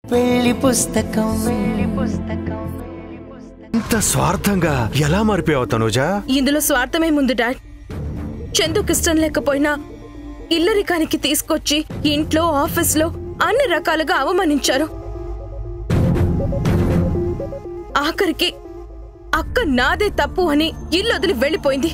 పెళ్లి పుస్తకం ఇంత స్వార్థంగా ఎలా మారిపోయావు తనుజా ఇందులో స్వార్థమేముంది డాడ్ చందుకు ఇష్టం లేకపోయినా ఇల్లరికానికి తీసుకొచ్చి ఇంట్లో ఆఫీస్లో అన్ని రకాలుగా అవమానించారు ఆఖరికి అక్క నాదే తప్పు అని ఇల్లు వదిలి వెళ్ళిపోయింది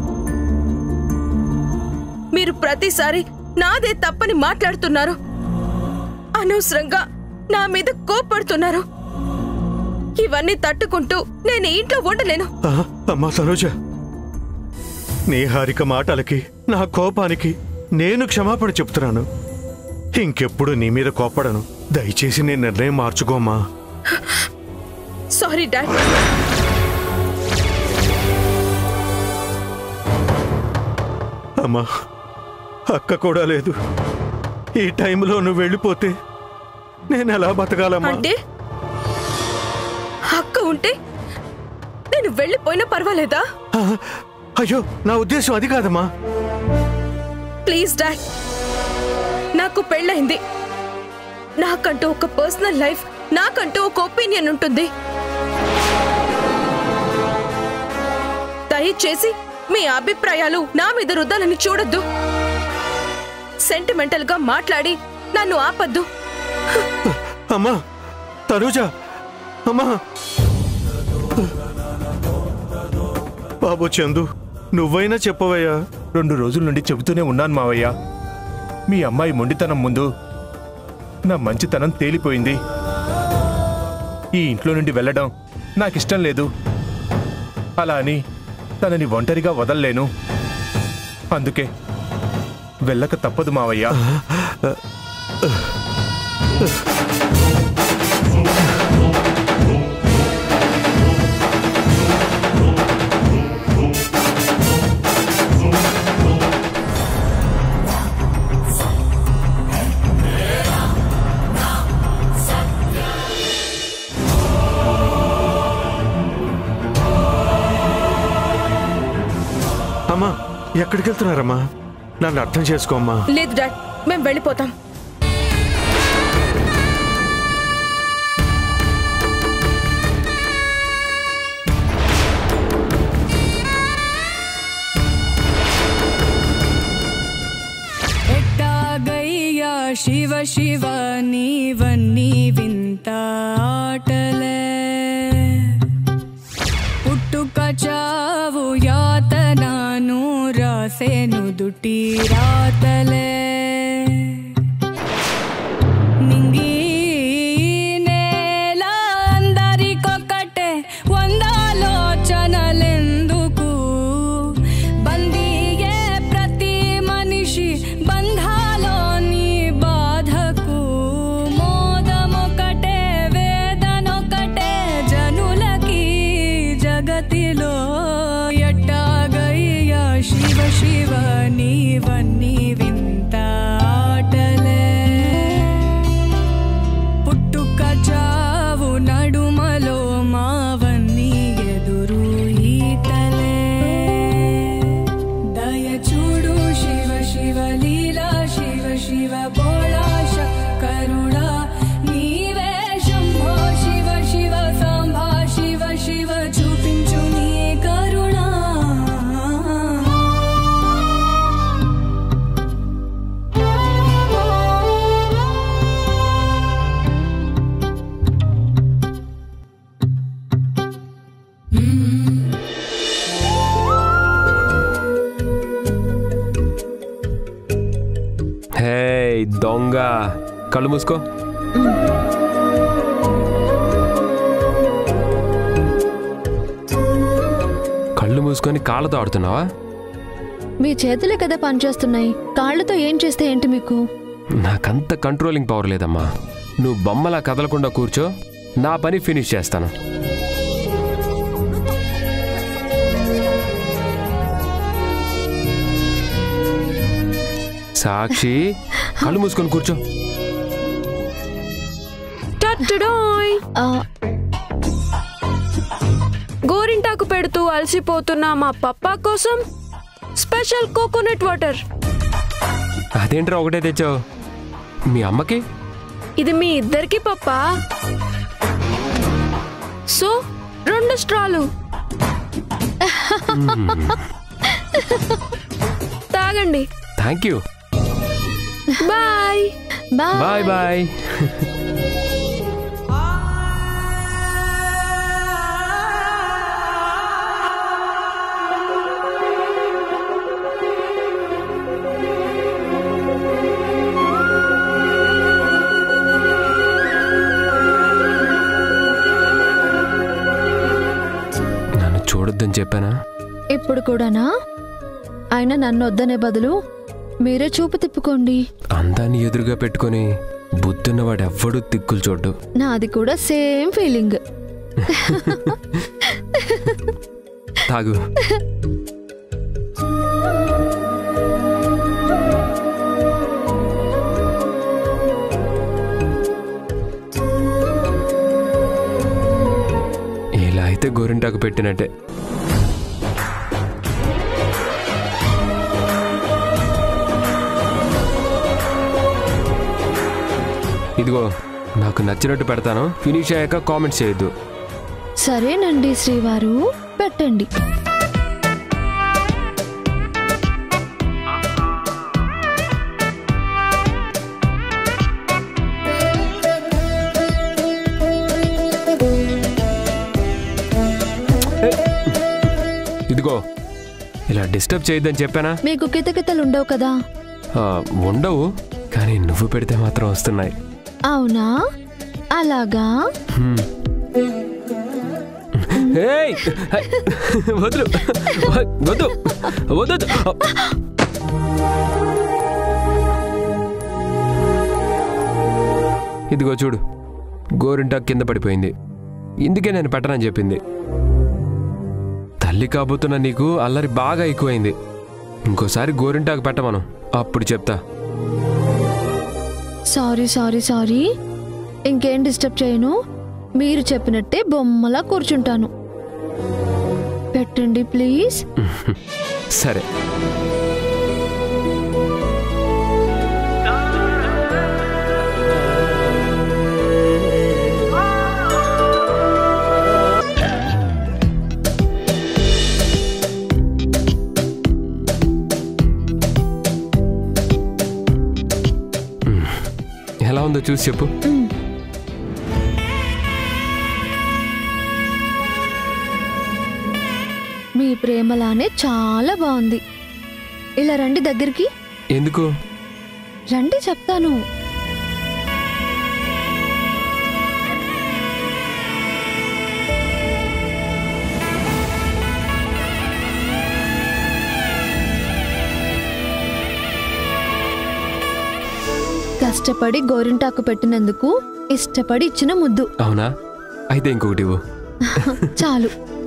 మీరు ప్రతిసారి నాదే తప్పని మాట్లాడుతున్నారు అనవసరంగా నా మీద కోప్పడుతున్నారు ఇవన్నీ తట్టుకుంటూ నేను ఈ ఇంట్లో ఉండలేను ఆ, అమ్మా తనుజ నీ హారిక మాటలకి నా కోపానికి నేను క్షమాపణ చెప్తున్నాను ఇంకెప్పుడు నీ మీద కోపడను దయచేసి నీ నిర్ణయం మార్చుకోమ్మా సారీ డాడ్ అమ్మా అక్క కూడా లేదు ఈ టైంలో నువ్వు వెళ్ళిపోతే నేను ఎలా బతకాలమ్మా అంటే అక్క ఉంటే నేను వెళ్ళిపోయినా పర్వాలేదా ఆ, అయ్యో నా ఉద్దేశం అది కాదమ్మా ప్లీజ్ డాడ్ నాకు పెళ్ళైంది నాకంటూ ఒక పర్సనల్ లైఫ్ నాకంటూ ఒక ఒపీనియన్ ఉంటుంది దయచేసి మీ అభిప్రాయాలు నా మీద రుద్దాలని చూడొద్దు సెంటిమెంటల్ గా మాట్లాడి నన్ను ఆపద్దు అమ్మా తనుజ అమ్మా బాబు చందు నువ్వైనా చెప్పవయ్యా రెండు రోజుల నుండి చెబుతూనే ఉన్నాను మావయ్య మీ అమ్మాయి మొండితనం ముందు నా మంచితనం తేలిపోయింది ఈ ఇంట్లో నుండి వెళ్ళడం నాకిష్టం లేదు అలా అని తనని ఒంటరిగా వదల్లేను అందుకే వెళ్ళక తప్పదు మావయ్య అమ్మా ఎక్కడికి వెళ్తున్నారమ్మా నన్ను అర్థం చేసుకోమ్మా లేదు డాడ్ మేము వెళ్ళిపోతాం ఎట్టాగయ్యా శివ శివ నీవన్నీ వింత ఆటలే పుట్టుక చావు యాతనాను రాసేను దుటి రాతలే నింగి నేల అందరికొక్కటే వందాలోచనలెందుకు బందీయే ప్రతి మనిషి బంధాలోని బాధకు మోదమొకటే వేదనొకటే జనులకి జగతిలో ఎట్టాగయ్యా శివ శివ నీవన్నీ వింత ఆటలే పుట్టుక చావు నడుమలో మావన్నీ ఎదురు ఈతలే దయచూడు శివ శివ లీలా శివ శివ బోళాశ కరుణా నీవే శంభో శివ శివ సాంబా శివ శివ చూపించు నీ కరుణా హే దొంగ కళ్ళు మూసుకో కళ్ళు మూసుకొని కాళ్ళతో ఆడుతున్నావా మీ చేతులే కదా పనిచేస్తున్నాయి కాళ్ళతో ఏం చేస్తే ఏంటి మీకు నాకంత కంట్రోలింగ్ పవర్ లేదమ్మా నువ్వు బొమ్మలా కదలకుండా కూర్చో నా పని ఫినిష్ చేస్తాను సాక్షి కళ్ళు మూసుకొని కూర్చో టట్టుడోయ్ ఆ, గోరింటాకు పెడుతూ అలసిపోతున్న మా పప్పా కోసం స్పెషల్ కోకోనట్ వాటర్ అదేంట్రా ఒకటే తెచ్చావు మీ అమ్మకి ఇది మీ ఇద్దరికి పప్పా సో రెండు స్ట్రాలు తాగండి thank you bye bye bye bye నన్ను చూడొద్దని చెప్పానా ఇప్పుడు కూడానా ఆయన నన్ను వద్దనే బదులు మీరే చూపు తిప్పుకోండి అందాన్ని ఎదురుగా పెట్టుకొని బుద్ధున్నవాడు ఎవ్వడూ తిక్కులు చూడ్డు నాది కూడా సేమ్ ఫీలింగ్ తాగు ఇలా అయితే గోరింటాకు పెట్టినట్టే ఇదిగో నాకు నచ్చినట్టు పెడతాను ఫినిష్ అయ్యాక కామెంట్స్ చేయొద్దు సరేనండి శ్రీవారు పెట్టండి ఇదిగో ఇలా డిస్టర్బ్ చేయొద్దని చెప్పానా మీకు కితకితలు ఉండవు కదా ఆ, ఉండవు కానీ నువ్వు పెడితే మాత్రం వస్తున్నాయి అవునా అలాగా హ్మ్. ఏయ్! హై! వదులు వ- వద్దు వద్దు ఇదిగో చూడు గోరింటాకు కింద పడిపోయింది ఇందుకే నేను పెట్టనని చెప్పింది తల్లి కాబోతున్న నీకు అల్లరి బాగా ఎక్కువైంది ఇంకోసారి గోరింటాకు పెట్టమను అప్పుడు చెప్తా సారీ సారీ సారీ ఇంకేం డిస్టర్బ్ చేయను మీరు చెప్పినట్టే బొమ్మలా కూర్చుంటాను పెట్టండి ప్లీజ్ సరే మ్, ఎలా ఉందో చూసి చెప్పు మీ ప్రేమలానే చాలా బాగుంది ఇలా రండి దగ్గరికి ఎందుకు రండి చెప్తాను కష్టపడి గోరింటాకు పెట్టినందుకు ఇష్టపడి ఇచ్చిన ముద్దు అవునా అయితే ఇంకొకటి ఇవ్వు చాలు